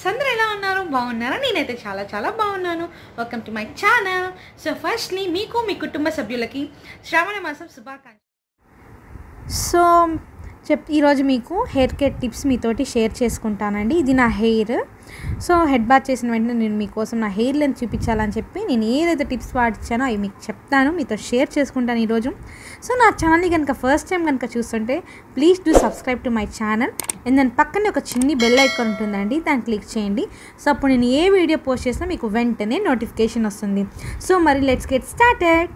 friends అందరూ ఎలా ఉన్నారు బాగున్నారా నేనైతే చాలా చాలా బాగున్నాను welcome to my channel so firstly మీకు మీ కుటుంబ సభ్యులకి శ్రావణ మాసం శుభాకాంక్ష సో చెప్ ఈరోజు మీకు హెయిర్ కేర్ టిప్స్ మీతోటి షేర్ చేసుకుంటానండి ఇది నా హెయిర్ సో హెడ్ బాత్ చేసిన వెంటనే నేను మీకోసం నా హెయిర్ లెంత్ చూపించాలని చెప్పి నేను ఏదైతే టిప్స్ పాటించానో అవి మీకు చెప్తాను మీతో షేర్ చేసుకుంటాను ఈరోజు సో నా ఛానల్ని కనుక ఫస్ట్ టైం కనుక చూస్తుంటే please do subscribe to my channel and దాని పక్కనే ఒక చిన్ని బెల్ ఐకాన్ ఉంటుందండి దాన్ని క్లిక్ చేయండి సో అప్పుడు నేను ఏ వీడియో పోస్ట్ చేసినా మీకు వెంటనే నోటిఫికేషన్ వస్తుంది సో మరి లెట్స్ గెట్ స్టార్టెడ్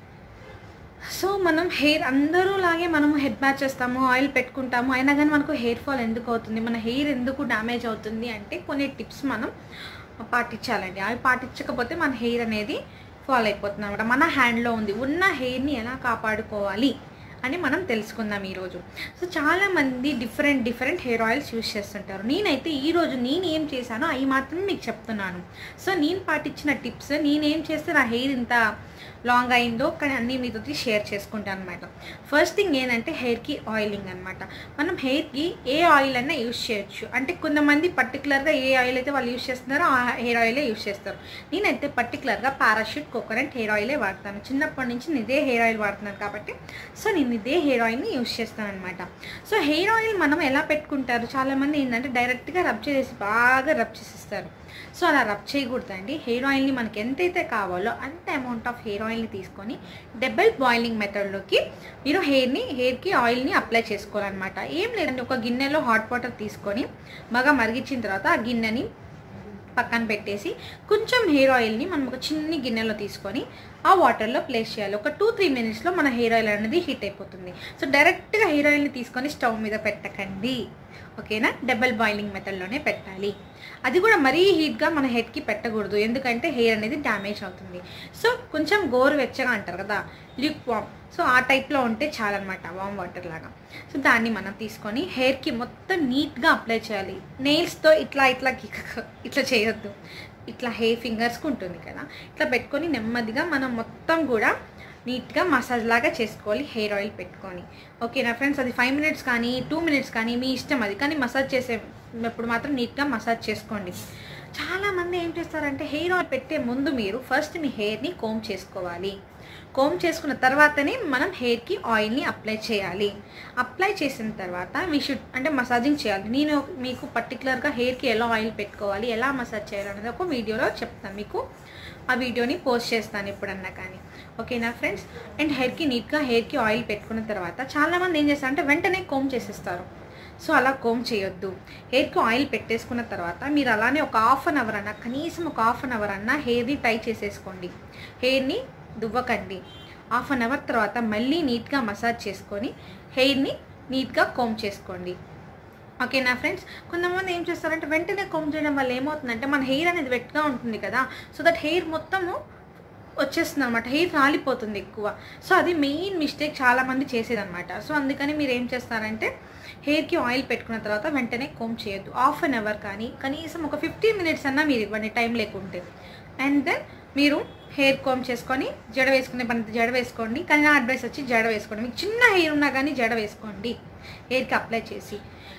సో మనం హెయిర్ అందరూ లాగే మనము హెడ్ బ్యాచ్ చేస్తాము ఆయిల్ పెట్టుకుంటాము అయినా కానీ మనకు హెయిర్ ఫాల్ ఎందుకు అవుతుంది మన హెయిర్ ఎందుకు డ్యామేజ్ అవుతుంది అంటే కొన్ని టిప్స్ మనం పాటించాలండి అవి పాటించకపోతే మన హెయిర్ అనేది ఫాల్ అయిపోతుంది అనమాట మన హ్యాండ్లో ఉంది ఉన్న హెయిర్ని ఎలా కాపాడుకోవాలి అని మనం తెలుసుకుందాం ఈరోజు సో చాలామంది different different hair oils use చేస్తుంటారు నేనైతే ఈరోజు నేను ఏం చేశానో అవి మాత్రమే మీకు చెప్తున్నాను సో నేను పాటించిన టిప్స్ నేనేం చేస్తే నా హెయిర్ ఇంత లాంగ్ అయిందో కానీ అన్నీ మీతో షేర్ చేసుకుంటాను అనమాట ఫస్ట్ థింగ్ ఏంటంటే హెయిర్కి ఆయిలింగ్ అనమాట మనం హెయిర్కి ఏ ఆయిల్ అయినా యూస్ చేయొచ్చు అంటే కొంతమంది పర్టికులర్గా ఏ ఆయిల్ అయితే వాళ్ళు యూస్ చేస్తున్నారో ఆ హెయిర్ ఆయిలే యూస్ చేస్తారు నేనైతే పర్టికులర్గా పారాషూట్ కోకోనట్ హెయిర్ ఆయిలే వాడతాను చిన్నప్పటి నుంచి నేను ఇదే హెయిర్ ఆయిల్ వాడుతున్నాను కాబట్టి సో నేను ఇదే హెయిర్ ఆయిల్ని యూస్ చేస్తాను అనమాట సో హెయిర్ ఆయిల్ మనం ఎలా పెట్టుకుంటారు చాలామంది ఏంటంటే డైరెక్ట్గా రబ్ చేసి బాగా రబ్ చేసిస్తారు సో అలా రబ్ చేయకూడదండి హెయిర్ ఆయిల్ని మనకి ఎంతైతే కావాలో అంత అమౌంట్ ఆఫ్ హెయిర్ ఆయిల్ని తీసుకొని డబుల్ బాయిలింగ్ మెథడ్లోకి మీరు హెయిర్ని హెయిర్కి ఆయిల్ని అప్లై చేసుకోవాలన్నమాట ఏం లేదండి ఒక గిన్నెలో హాట్ వాటర్ తీసుకొని బాగా మరిగించిన తర్వాత ఆ గిన్నెని పక్కన పెట్టేసి కొంచెం హెయిర్ ఆయిల్ని మనం ఒక చిన్ని గిన్నెలో తీసుకొని ఆ వాటర్లో ప్లేస్ చేయాలి ఒక టూ త్రీ మినిట్స్లో మన హెయిర్ ఆయిల్ అనేది హీట్ అయిపోతుంది సో డైరెక్ట్గా హెయిర్ ఆయిల్ని తీసుకొని స్టవ్ మీద పెట్టకండి ఓకేనా డబల్ బాయిలింగ్ మెథడ్లోనే పెట్టాలి అది కూడా మరీ హీట్గా మన హెడ్కి పెట్టకూడదు ఎందుకంటే హెయిర్ అనేది డ్యామేజ్ అవుతుంది సో కొంచెం గోరువెచ్చగా అంటారు కదా లిక్ వామ్ సో ఆ టైప్లో ఉంటే చాలన్నమాట వామ్ వాటర్ లాగా సో దాన్ని మనం తీసుకొని హెయిర్కి మొత్తం నీట్గా అప్లై చేయాలి నెయిల్స్తో ఇట్లా ఇట్లా గిక్క- ఇట్లా చేయొద్దు ఇట్లా హెయిర్ ఫింగర్స్కి ఉంటుంది కదా ఇట్లా పెట్టుకొని నెమ్మదిగా మనం మొత్తం కూడా నీట్గా మసాజ్ లాగా చేసుకోవాలి హెయిర్ ఆయిల్ పెట్టుకొని ఓకేనా ఫ్రెండ్స్ అది ఫైవ్ మినిట్స్ కానీ టూ మినిట్స్ కానీ మీ ఇష్టం అది కానీ మసాజ్ చేసేటప్పుడు మాత్రం నీట్గా మసాజ్ చేసుకోండి చాలామంది ఏం చేస్తారంటే హెయిర్ ఆయిల్ పెట్టే ముందు మీరు ఫస్ట్ మీ హెయిర్ని కోమ్ చేసుకోవాలి కోమ్ చేసుకున్న తర్వాతనే మనం హెయిర్కి ఆయిల్ని అప్లై చేయాలి అప్లై చేసిన తర్వాత వీ షుడ్ అంటే మసాజింగ్ చేయాలి నేను మీకు పర్టికులర్గా హెయిర్కి ఎలా ఆయిల్ పెట్టుకోవాలి ఎలా మసాజ్ చేయాలి అనేది ఒక వీడియోలో చెప్తాను మీకు ఆ వీడియోని పోస్ట్ చేస్తాను ఎప్పుడన్నా కానీ ఓకేనా ఫ్రెండ్స్ అండ్ హెయిర్కి నీట్గా హెయిర్కి ఆయిల్ పెట్టుకున్న తర్వాత చాలామంది ఏం చేస్తారంటే వెంటనే కోమ్ చేసేస్తారు సో అలా కోమ్ చేయొద్దు హెయిర్కి ఆయిల్ పెట్టేసుకున్న తర్వాత మీరు అలానే ఒక హాఫ్ అన్ అవర్ అన్నా కనీసం ఒక హాఫ్ అన్ అవర్ అన్నా హెయిర్ని టై చేసేసుకోండి హెయిర్ని దువ్వకండి హాఫ్ అన్ అవర్ తర్వాత మళ్ళీ నీట్గా మసాజ్ చేసుకొని హెయిర్ని నీట్గా కోమ్ చేసుకోండి ఓకేనా ఫ్రెండ్స్ కొంతమంది ఏం చేస్తారంటే వెంటనే కోమ్ చేయడం వల్ల ఏమవుతుందంటే మన హెయిర్ అనేది వెట్గా ఉంటుంది కదా సో దట్ హెయిర్ మొత్తము వచ్చేస్తుంది అనమాట హెయిర్ రాలిపోతుంది ఎక్కువ సో అది మెయిన్ మిస్టేక్ చాలామంది చేసేదన్నమాట సో అందుకని మీరు ఏం చేస్తారంటే హెయిర్కి ఆయిల్ పెట్టుకున్న తర్వాత వెంటనే కోమ్ చేయొద్దు హాఫ్ అన్ అవర్ కానీ కనీసం ఒక ఫిఫ్టీన్ మినిట్స్ అన్నా మీరు ఇవ్వండి టైం లేకుంటే అండ్ దెన్ మీరు హెయిర్ కోమ్ చేసుకొని జడ వేసుకునే పని జడ వేసుకోండి కానీ నా అడ్వైస్ వచ్చి జడ వేసుకోండి మీకు చిన్న హెయిర్ ఉన్నా కానీ జడ వేసుకోండి హెయిర్కి అప్లై చేసి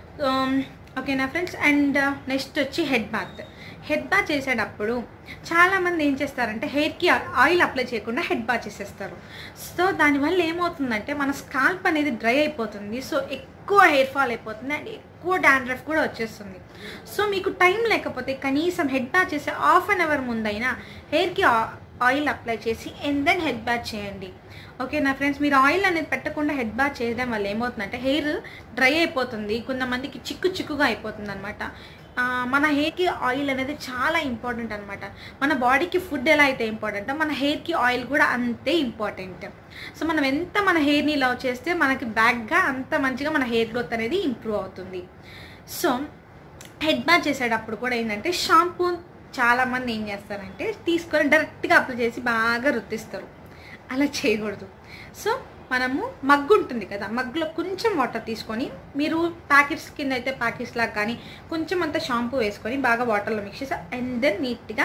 ఓకేనా ఫ్రెండ్స్ అండ్ నెక్స్ట్ వచ్చి హెడ్ బాత్ హెడ్ బాత్ చేసేటప్పుడు చాలామంది ఏం చేస్తారంటే హెయిర్కి ఆయిల్ అప్లై చేయకుండా హెడ్ బాత్ చేసేస్తారు సో దానివల్ల ఏమవుతుందంటే మన స్కాల్ప్ అనేది డ్రై అయిపోతుంది సో ఎక్కువ హెయిర్ ఫాల్ అయిపోతుంది అండ్ ఎక్కువ డాండ్రఫ్ కూడా వచ్చేస్తుంది సో మీకు టైం లేకపోతే కనీసం హెడ్ బాత్ చేసే హాఫ్ అన్ అవర్ ముందైనా హెయిర్కి ఆయిల్ అప్లై చేసి అండ్ దెన్ హెడ్ బాత్ చేయండి ఓకే నా ఫ్రెండ్స్ మీరు ఆయిల్ అనేది పెట్టకుండా హెడ్ బాత్ చేయడం వల్ల ఏమవుతుందంటే హెయిర్ డ్రై అయిపోతుంది కొంతమందికి చిక్కు చిక్కుగా అయిపోతుంది అనమాట మన హెయిర్కి ఆయిల్ అనేది చాలా ఇంపార్టెంట్ అనమాట మన బాడీకి ఫుడ్ ఎలా అయితే ఇంపార్టెంటో మన హెయిర్కి ఆయిల్ కూడా అంతే ఇంపార్టెంట్ సో మనం ఎంత మన హెయిర్ని లవ్ చేస్తే మనకి బ్యాక్గా అంత మంచిగా మన హెయిర్ గ్రోత్ అనేది ఇంప్రూవ్ అవుతుంది సో హెడ్ బాత్ చేసేటప్పుడు కూడా ఏంటంటే షాంపూ చాలామంది ఏం చేస్తారంటే తీసుకొని డైరెక్ట్గా అప్లై చేసి బాగా రుద్దిస్తారు అలా చేయకూడదు సో మనము మగ్గు ఉంటుంది కదా మగ్గులో కొంచెం వాటర్ తీసుకొని మీరు ప్యాకెట్స్ కింద అయితే ప్యాకెట్స్ లాగా కానీ కొంచెం అంత షాంపూ వేసుకొని బాగా వాటర్లో మిక్స్ చేసి అండ్ దెన్ నీట్గా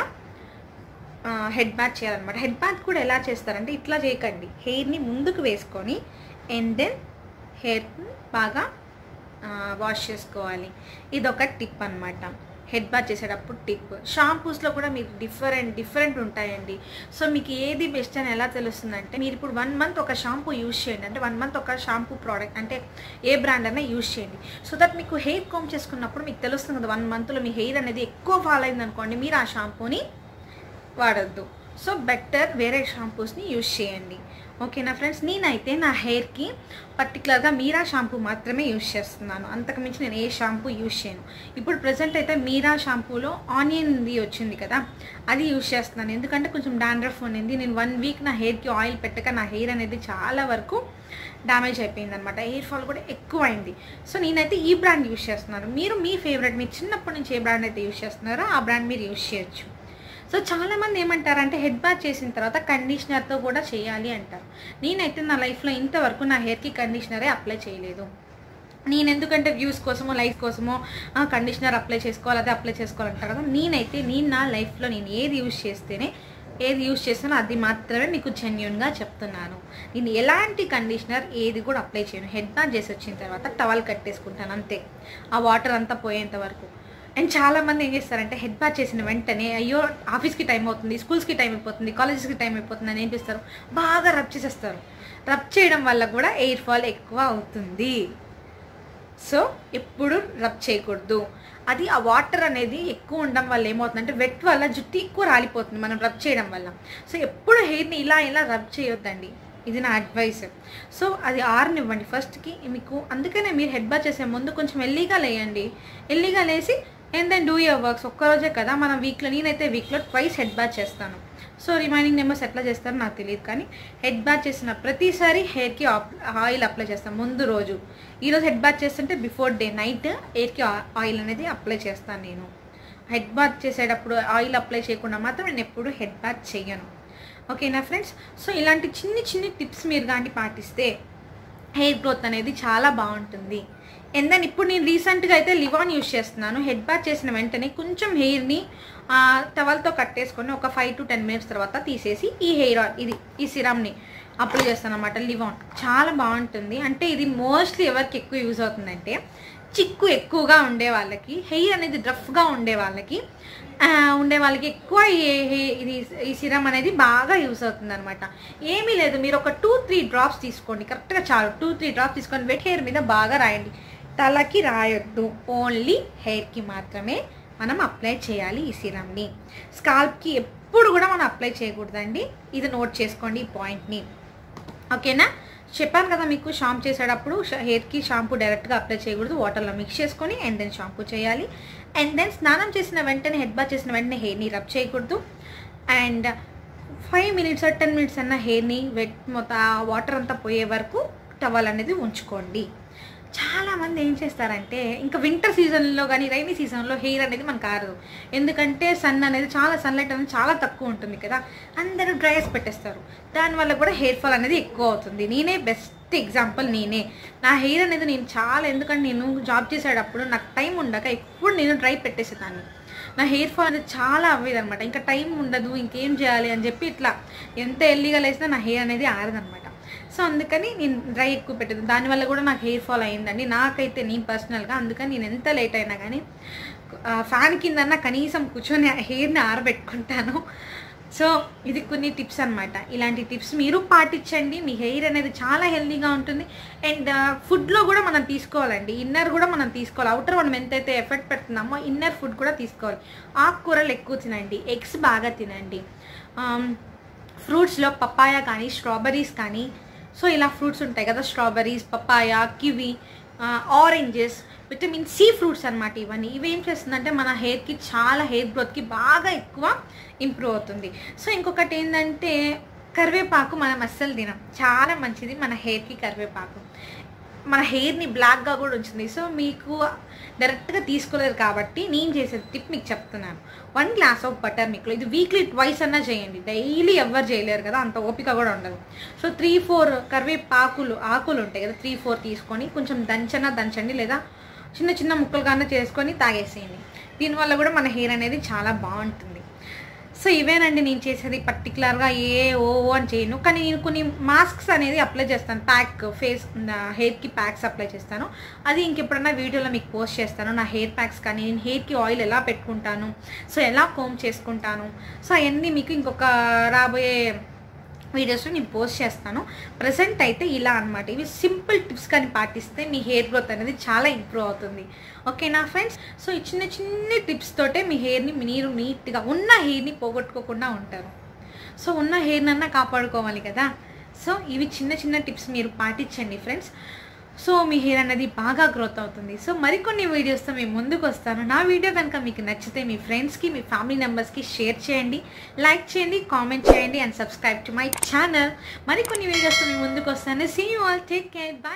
హెడ్ బాత్ చేయాలన్నమాట హెడ్ బాత్ కూడా ఎలా చేస్తారంటే ఇట్లా చేయకండి హెయిర్ని ముందుకు వేసుకొని అండ్ దెన్ హెయిర్ బాగా వాష్ చేసుకోవాలి ఇది ఒక టిప్ అనమాట హెడ్ బాత్ చేసేటప్పుడు టిప్ షాంపూస్లో కూడా మీకు డిఫరెంట్ డిఫరెంట్ ఉంటాయండి సో మీకు ఏది బెస్ట్ అని ఎలా తెలుస్తుందంటే మీరు ఇప్పుడు వన్ మంత్ ఒక షాంపూ యూజ్ చేయండి అంటే వన్ మంత్ ఒక షాంపూ ప్రోడక్ట్ అంటే ఏ బ్రాండ్ అయినా యూజ్ చేయండి సో దట్ మీకు హెయిర్ కోమ్ చేసుకున్నప్పుడు మీకు తెలుస్తుంది కదా వన్ మంత్లో మీ హెయిర్ అనేది ఎక్కువ ఫాల్ అయింది అనుకోండి మీరు ఆ షాంపూని వాడద్దు సో బెటర్ వేరే షాంపూస్ని యూజ్ చేయండి ఓకేనా ఫ్రెండ్స్ నేనైతే నా హెయిర్కి పర్టికులర్గా మీరా షాంపూ మాత్రమే యూజ్ చేస్తున్నాను అంతకుమించి నేను ఏ షాంపూ యూజ్ చేయను ఇప్పుడు ప్రజెంట్ అయితే మీరా షాంపూలో ఆనియన్ది వచ్చింది కదా అది యూజ్ చేస్తున్నాను ఎందుకంటే కొంచెం డాండ్రఫ్ ఉండింది నేను వన్ వీక్ నా హెయిర్కి ఆయిల్ పెట్టక నా హెయిర్ అనేది చాలా వరకు డ్యామేజ్ అయిపోయింది అనమాట హెయిర్ ఫాల్ కూడా ఎక్కువ అయింది సో నేనైతే ఈ బ్రాండ్ యూజ్ చేస్తున్నాను మీరు మీ ఫేవరెట్ మీరు చిన్నప్పటి నుంచి ఏ బ్రాండ్ అయితే యూజ్ చేస్తున్నారో ఆ బ్రాండ్ మీరు యూజ్ చేయొచ్చు సో చాలామంది ఏమంటారంటే హెడ్ బాత్ చేసిన తర్వాత కండిషనర్తో కూడా చేయాలి అంటారు నేనైతే నా లైఫ్లో ఇంతవరకు నా హెయిర్కి కండిషనరే అప్లై చేయలేదు నేను ఎందుకంటే వ్యూస్ కోసమో లైఫ్ కోసమో కండిషనర్ అప్లై చేసుకోవాలి అదే అప్లై చేసుకోవాలంటారు కదా నేనైతే నేను నా లైఫ్లో నేను ఏది యూజ్ చేస్తేనే ఏది యూజ్ చేస్తానో అది మాత్రమే మీకు జెన్యున్గా చెప్తున్నాను నేను ఎలాంటి కండిషనర్ ఏది కూడా అప్లై చేయను హెడ్ బాత్ చేసి వచ్చిన తర్వాత టవల్ కట్టేసుకుంటాను అంతే ఆ వాటర్ అంతా పోయేంత వరకు అండ్ చాలా మంది ఏం చేస్తారంటే హెడ్ బాత్ చేసిన వెంటనే అయ్యో ఆఫీస్కి టైం అవుతుంది స్కూల్స్కి టైం అయిపోతుంది కాలేజెస్కి టైం అయిపోతుంది అని ఏం చేస్తారు బాగా రబ్ చేసేస్తారు రబ్ చేయడం వల్ల కూడా ఎయిర్ ఫాల్ ఎక్కువ అవుతుంది సో ఎప్పుడు రబ్ చేయకూడదు అది ఆ వాటర్ అనేది ఎక్కువ ఉండడం వల్ల ఏమవుతుందంటే వెట్ వల్ల జుట్టు ఎక్కువ రాలిపోతుంది మనం రబ్ చేయడం వల్ల సో ఎప్పుడు హెయిర్ని ఇలా ఇలా రబ్ చేయొద్దండి ఇది నా అడ్వైస్ సో అది ఆరనివ్వండి ఫస్ట్కి మీకు అందుకనే మీరు హెడ్ బాత్ చేసే ముందు కొంచెం ఎల్లీగా లేయండి ఎల్లీగా లేసి and then do your works ఒక్కరోజే కదా మనం వీక్లో నేనైతే వీక్లో ట్వైస్ హెడ్ బాత్ చేస్తాను సో రిమైనింగ్ నెంబర్స్ ఎట్లా చేస్తారో నాకు తెలియదు కానీ హెడ్ బాత్ చేసిన ప్రతిసారి హెయిర్కి ఆయిల్ అప్లై చేస్తాను ముందు రోజు ఈరోజు హెడ్ బాత్ చేస్తుంటే బిఫోర్ డే నైట్ హెయిర్కి ఆయిల్ అనేది అప్లై చేస్తాను నేను హెడ్ బాత్ చేసేటప్పుడు ఆయిల్ అప్లై చేయకుండా మాత్రం నేను ఎప్పుడు హెడ్ బాత్ చేయను ఓకేనా ఫ్రెండ్స్ సో ఇలాంటి చిన్ని చిన్ని టిప్స్ మీరు కానీ పాటిస్తే హెయిర్ గ్రోత్ అనేది చాలా బాగుంటుంది అండ్ దెన్ ఇప్పుడు నేను రీసెంట్గా అయితే లివాన్ యూస్ చేస్తున్నాను హెడ్ బాత్ చేసిన వెంటనే కొంచెం హెయిర్ని టవల్తో కట్టేసుకొని ఒక ఫైవ్ టు టెన్ మినిట్స్ తర్వాత తీసేసి ఈ హెయిర్ ఆయిల్ ఇది ఈ సిరమ్ని అప్లై చేస్తాను అనమాట లివాన్ చాలా బాగుంటుంది అంటే ఇది మోస్ట్లీ ఎవరికి ఎక్కువ యూజ్ అవుతుందంటే చిక్కు ఎక్కువగా ఉండే వాళ్ళకి హెయిర్ అనేది రఫ్గా ఉండే వాళ్ళకి ఆ, ఉండే వాళ్ళకి ఎక్కువ ఈ హె- ఇది ఈ సిరమ్ అనేది బాగా యూస్ అవుతుంది అనమాట ఏమీ లేదు మీరు ఒక టూ త్రీ డ్రాప్స్ తీసుకోండి కరెక్ట్గా చాలు టూ త్రీ డ్రాప్స్ తీసుకొని వెట్ హెయిర్ మీద బాగా రాయండి తలకి రాయొద్దు ఓన్లీ హెయిర్కి మాత్రమే మనం అప్లై చేయాలి ఈ సిరమ్ని స్కాల్ప్కి ఎప్పుడు కూడా మనం అప్లై చేయకూడదండి ఇది నోట్ చేసుకోండి ఈ పాయింట్ని ఓకేనా చెప్పాను కదా మీకు షాంపూ చేసేటప్పుడు ష- హెయిర్కి షాంపూ డైరెక్ట్గా అప్లై చేయకూడదు వాటర్లో మిక్స్ చేసుకొని అండ్ దెన్ షాంపూ చేయాలి అండ్ దెన్ స్నానం చేసిన వెంటనే హెడ్ బాత్ చేసిన వెంటనే హెయిర్ని రబ్ చేయకూడదు and five minutes ten minutes అన్న హెయిర్ని వెట్ మొత్తం ఆ వాటర్ అంతా పోయే వరకు టవల్ అనేది ఉంచుకోండి చాలామంది ఏం చేస్తారంటే ఇంకా వింటర్ సీజన్లో కానీ రైనీ సీజన్లో హెయిర్ అనేది మనకు ఆరదు ఎందుకంటే సన్ అనేది చాలా సన్లైట్ అనేది చాలా తక్కువ ఉంటుంది కదా అందరూ డ్రైస్ పెట్టేస్తారు దానివల్ల కూడా హెయిర్ ఫాల్ అనేది ఎక్కువ అవుతుంది నేనే బెస్ట్ ఎగ్జాంపుల్ నేనే నా హెయిర్ అనేది నేను చాలా ఎందుకంటే నేను జాబ్ చేసేటప్పుడు నాకు టైం ఉండక ఎప్పుడు నేను డ్రై పెట్టేసేదాన్ని నా హెయిర్ ఫాల్ అనేది చాలా అవ్వేది అనమాట ఇంకా టైం ఉండదు ఇంకేం చేయాలి అని చెప్పి ఇట్లా ఎంత ఎల్లీగా లేసినా నా హెయిర్ అనేది ఆరదనమాట సో అందుకని నేను డ్రై ఎక్కువ పెట్టేది దానివల్ల కూడా నాకు హెయిర్ ఫాల్ అయిందండి నాకైతే నేను పర్సనల్గా అందుకని నేను ఎంత లేట్ అయినా కానీ ఫ్యాన్ కిందన్నా కనీసం కూర్చొని హెయిర్ని ఆరబెట్టుకుంటాను సో ఇది కొన్ని టిప్స్ అన్నమాట ఇలాంటి టిప్స్ మీరు పాటించండి మీ హెయిర్ అనేది చాలా హెల్తీగా ఉంటుంది అండ్ ఫుడ్లో కూడా మనం తీసుకోవాలండి ఇన్నర్ కూడా మనం తీసుకోవాలి అవుటర్ మనం ఎంతైతే ఎఫెక్ట్ పెడుతున్నామో ఇన్నర్ ఫుడ్ కూడా తీసుకోవాలి ఆకుకూరలు ఎక్కువ తినండి ఎగ్స్ బాగా తినండి ఫ్రూట్స్లో పపాయ కానీ స్ట్రాబెర్రీస్ కానీ సో ఇలా ఫ్రూట్స్ ఉంటాయి కదా strawberries papaya kiwi oranges vitamin C fruits అన్నమాట ఇవన్నీ ఇవి ఏం చేస్తుందంటే మన హెయిర్కి చాలా హెయిర్ గ్రోత్కి బాగా ఎక్కువ ఇంప్రూవ్ అవుతుంది సో ఇంకొకటి ఏంటంటే కరివేపాకు మనం అస్సలు తినం చాలా మంచిది మన హెయిర్కి కరివేపాకు మన హెయిర్ని బ్లాక్గా కూడా ఉంచుతుంది సో మీకు డైరెక్ట్గా తీసుకోలేరు కాబట్టి నేను చేసే టిప్ మీకు చెప్తున్నాను వన్ గ్లాస్ ఆఫ్ బటర్ మిల్క్లో ఇది వీక్లీ ట్వైస్ అన్నా చేయండి డైలీ ఎవ్వరు చేయలేరు కదా అంత ఓపిక కూడా ఉండదు సో త్రీ ఫోర్ కరివేపాకులు ఆకులు ఉంటాయి కదా త్రీ ఫోర్ తీసుకొని కొంచెం దంచనా దంచండి లేదా చిన్న చిన్న ముక్కలుగానే చేసుకొని తాగేసేయండి దీనివల్ల కూడా మన హెయిర్ అనేది చాలా బాగుంటుంది సో ఇవేనండి నేను చేసేది పర్టికులర్గా ఏ ఓ ఓ అని చేయను కానీ నేను కొన్ని మాస్క్స్ అనేది అప్లై చేస్తాను ప్యాక్ ఫేస్ హెయిర్కి ప్యాక్స్ అప్లై చేస్తాను అది ఇంకెప్పుడన్నా వీడియోలో మీకు పోస్ట్ చేస్తాను నా హెయిర్ ప్యాక్స్ కానీ నేను హెయిర్కి ఆయిల్ ఎలా పెట్టుకుంటాను సో ఎలా కోమ్ చేసుకుంటాను సో అవన్నీ మీకు ఇంకొక రాబోయే వీడియోస్లో నేను పోస్ట్ చేస్తాను ప్రజెంట్ అయితే ఇలా అనమాట ఇవి సింపుల్ టిప్స్ కానీ పాటిస్తే మీ హెయిర్ గ్రోత్ అనేది చాలా ఇంప్రూవ్ అవుతుంది ఓకేనా ఫ్రెండ్స్ సో ఈ చిన్న చిన్న టిప్స్ తోటే మీ హెయిర్ని మీరు నీట్గా ఉన్న హెయిర్ని పోగొట్టుకోకుండా ఉంటారు సో ఉన్న హెయిర్నన్నా కాపాడుకోవాలి కదా సో ఇవి చిన్న చిన్న టిప్స్ మీరు పాటించండి ఫ్రెండ్స్ సో మీ హెయిర్ అనేది బాగా గ్రోత్ అవుతుంది సో మరికొన్ని వీడియోస్తో మేము ముందుకు వస్తాను నా వీడియో కనుక మీకు నచ్చితే మీ ఫ్రెండ్స్కి మీ ఫ్యామిలీ మెంబర్స్కి షేర్ చేయండి లైక్ చేయండి కామెంట్ చేయండి and subscribe to my channel మరికొన్ని వీడియోస్తో మేము ముందుకు వస్తాను see you all take care bye